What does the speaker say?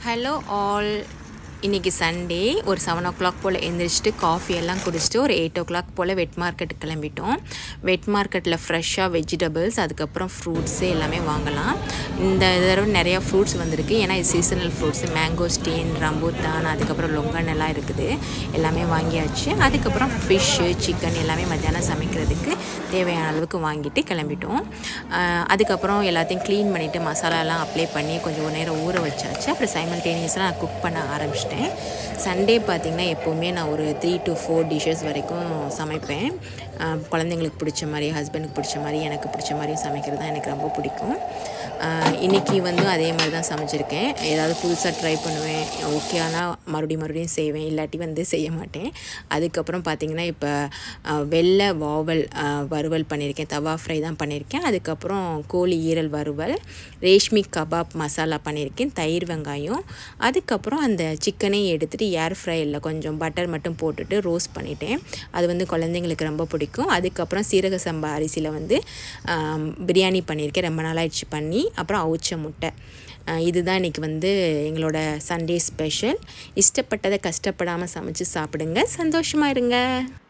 hello all இன்றைக்கி Sunday ஒரு seven o'clock போல் எழுந்திரிச்சிட்டு காஃபி எல்லாம் குடிச்சிட்டு ஒரு எயிட் ஓ கிளாக் போல் வெட் மார்க்கெட்டுக்கு கிளம்பிட்டோம் வெட் மார்க்கெட்டில் ஃப்ரெஷ்ஷாக வெஜிடபிள்ஸ் அதுக்கப்புறம் ஃப்ரூட்ஸு எல்லாமே வாங்கலாம் இந்த தடவை நிறையா ஃப்ரூட்ஸ் வந்திருக்கு ஏன்னா இது சீசனல் ஃப்ரூட்ஸு மேங்கோஸ்டீன் ரம்பூத்தான் அதுக்கப்புறம் லொங்கன் எல்லாம் இருக்குது எல்லாமே வாங்கியாச்சு அதுக்கப்புறம் ஃபிஷ்ஷு சிக்கன் எல்லாமே மத்தியானம் சமைக்கிறதுக்கு தேவையான அளவுக்கு வாங்கிட்டு கிளம்பிட்டோம் ஆஹ் அதுக்கப்புறம் எல்லாத்தையும் க்ளீன் பண்ணிவிட்டு மசாலாலாம் அப்ளை பண்ணி கொஞ்சம் ஒரு நேரம் ஊற வச்சாச்சு அப்புறம் சைமல்டேனியஸாக நான் குக் பண்ண ஆரம்பிச்சிட்டேன் சண்டே பார்த்திங்கன்னா எப்போவுமே நான் ஒரு த்ரீ டு ஃபோர் டிஷ்ஷஸ் வரைக்கும் சமைப்பேன் ஆஹ் குழந்தைங்களுக்கு பிடிச்ச மாதிரி ஹஸ்பண்டுக்கு பிடிச்ச மாதிரி எனக்கு பிடிச்ச மாதிரியும் சமைக்கிறது தான் எனக்கு ரொம்ப பிடிக்கும் ஆஹ் இன்னைக்கு வந்து அதே மாதிரி தான் சமைச்சிருக்கேன் ஏதாவது புதுசாக ட்ரை பண்ணுவேன் ஓகே ஆனால் மறுபடியும் மறுபடியும் செய்வேன் இல்லாட்டி வந்து செய்ய மாட்டேன் அதுக்கப்புறம் பார்த்திங்கன்னா இப்போ ஆஹ் வெள்ளை வாவல் ஆஹ் வறுவல் பண்ணியிருக்கேன் தவா ஃப்ரை தான் பண்ணியிருக்கேன் அதுக்கப்புறம் கோழி ஈரல் வறுவல் ரேஷ்மி கபாப் மசாலா பண்ணியிருக்கேன் தயிர் வெங்காயம் அதுக்கப்புறம் அந்த சிக்கனையும் எடுத்துகிட்டு ஏர் ஃப்ரையில் கொஞ்சம் பட்டர் மட்டும் போட்டுட்டு ரோஸ்ட் பண்ணிட்டேன் அது வந்து குழந்தைங்களுக்கு ரொம்ப பிடிக்கும் அதுக்கப்புறம் சீரக சம்பா அரிசியில் வந்து ஆம், பிரியாணி பண்ணியிருக்கேன் ரொம்ப நாளாயிடுச்சு பண்ணி அப்புறம் அவிச்ச முட்டை ஆஹ் இதுதான் இன்றைக்கி வந்து எங்களோட சண்டே ஸ்பெஷல் இஷ்டப்பட்டதை கஷ்டப்படாமல் சமைச்சு சாப்பிடுங்க சந்தோஷமாக இருங்க